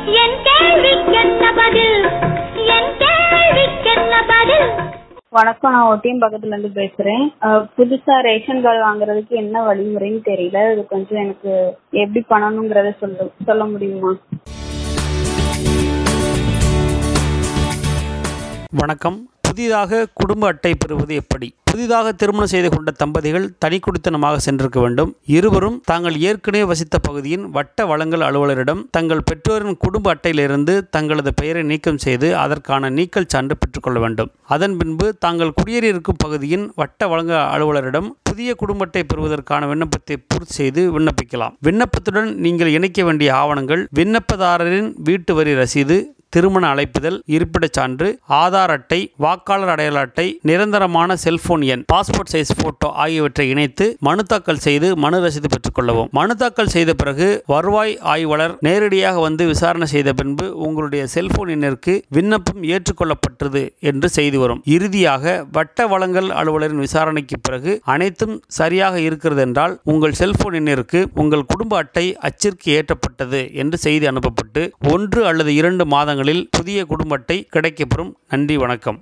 என் கேள்விக்கென்ன பதில் என் கேள்விக்கென்ன பதில் வணக்கம் நான் ஒட்டியம் பக்கத்துல இருந்து பேசுறேன் அஹ் புதுசா ரேஷன் கார்டு வாங்குறதுக்கு என்ன வழிமுறைன்னு தெரியல அது கொஞ்சம் எனக்கு எப்படி பண்ணணுங்கிறத சொல்ல சொல்ல முடியுமா வணக்கம் புதிதாக குடும்ப அட்டை பெறுவது எப்படி புதிதாக திருமணம் செய்து கொண்ட தம்பதிகள் தனி குடித்தனமாக சென்றிருக்க வேண்டும் இருவரும் தாங்கள் ஏற்கனவே வசித்த பகுதியின் வட்ட வழங்கல் அலுவலரிடம் தங்கள் பெற்றோரின் குடும்ப அட்டையிலிருந்து தங்களது பெயரை நீக்கம் செய்து அதற்கான நீக்கல் சான்று பெற்றுக்கொள்ள வேண்டும் அதன் பின்பு தாங்கள் குடியேறியிருக்கும் பகுதியின் வட்ட வழங்க அலுவலரிடம் புதிய குடும்ப அட்டை பெறுவதற்கான விண்ணப்பத்தை பூர்த்தி செய்து விண்ணப்பிக்கலாம் விண்ணப்பத்துடன் நீங்கள் இணைக்க வேண்டிய ஆவணங்கள் விண்ணப்பதாரரின் வீட்டு வரி ரசீது திருமண அழைப்புதல் இருப்பிடச் சான்று ஆதார் அட்டை வாக்காளர் அடையாள அட்டை நிரந்தரமான செல்போன் எண் பாஸ்போர்ட் சைஸ் போட்டோ ஆகியவற்றை இணைத்து மனு தாக்கல் செய்து மனு ரசீது பெற்றுக்கொள்ளவும் மனு தாக்கல் செய்த பிறகு வருவாய் ஆய்வாளர் நேரடியாக வந்து விசாரணை செய்த பின்பு உங்களுடைய செல்போன் எண்ணிற்கு விண்ணப்பம் ஏற்றுக்கொள்ளப்பட்டது என்று செய்தி வரும் இறுதியாக வட்ட வழங்கல் அலுவலரின் விசாரணைக்கு பிறகு அனைத்தும் சரியாக இருக்கிறது என்றால் உங்கள் செல்போன் எண்ணிற்கு உங்கள் குடும்ப அட்டை அச்சிற்கு ஏற்றப்பட்டது என்று செய்தி அனுப்பப்பட்டு ஒன்று அல்லது இரண்டு மாதங்களில் புதிய குடும்ப அட்டை கிடைக்கப்பெறும் நன்றி வணக்கம்